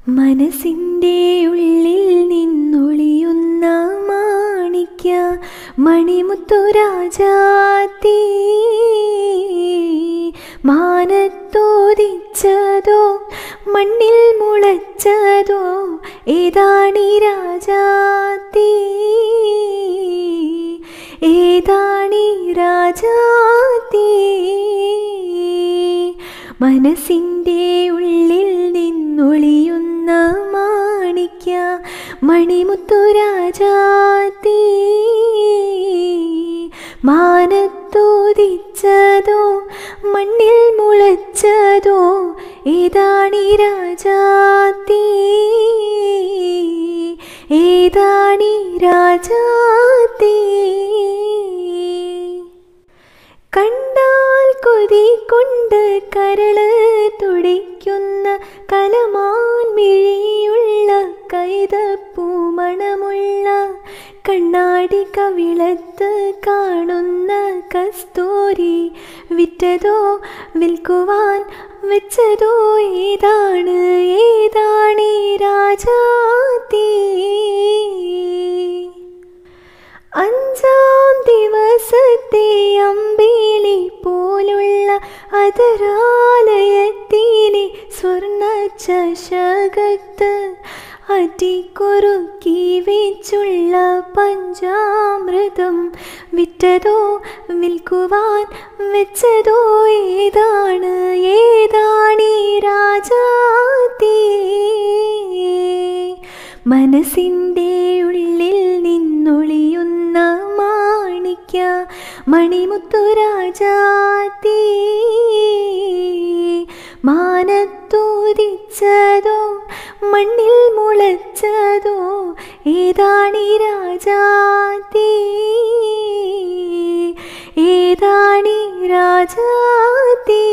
മനസ്സിൻ്റെ ഉള്ളിൽ നിന്നൊളിയുന്ന മാണിക്യ മണിമുത്തുരാജാത്തി മാനത്തോദിച്ചതോ മണ്ണിൽ മുളച്ചതോ ഏതാണി രാജാത്തി ഏതാണി രാജാത്തി മനസ്സിൻ്റെ ഉള്ളിൽ നിന്നൊളിയുന്ന മാണിക്യ മണിമുത്തുരാജാത്തി മാനത്തോദിച്ചതോ മണ്ണിൽ മുളച്ചതോ ഏതാണി രാജാത്തി ഏതാണി രാജാത്തി കണ്ടാൽ കൊതി കൊണ്ട് കരള് തുടിക്കുന്ന കലമാൻ മിഴിയുള്ള കൈതപ്പൂമണമുള്ള കണ്ണാടി കവിളത്ത് കാണുന്ന കസ്തൂരി വിറ്റതോ വിൽക്കുവാൻ വെച്ചതോ ഏതാണ് ഏതാണീ രാജാത്തീ അഞ്ചാം ദിവസത്തെ അമ്പേലി പോലുള്ള അതരാലയത്തിലെ സ്വർണ്ണ ചഷകത്ത് അടിക്കുറുക്കി വെച്ചുള്ള പഞ്ചാമൃതം വിറ്റതോ വിൽക്കുവാൻ വെച്ചതോ ഏതാണ് ഏതാണീ രാജാത്തീ മനസ്സിൻ്റെ ഉള്ളിൽ നിന്നൊളിയുന്ന മാണിക്യ മണിമുത്തുരാജാത്തി മാനത്തോദിച്ചതോ മണ്ണിൽ മുളച്ചതോ ഏതാണി രാജാത്തി ഏതാണി രാജാത്തി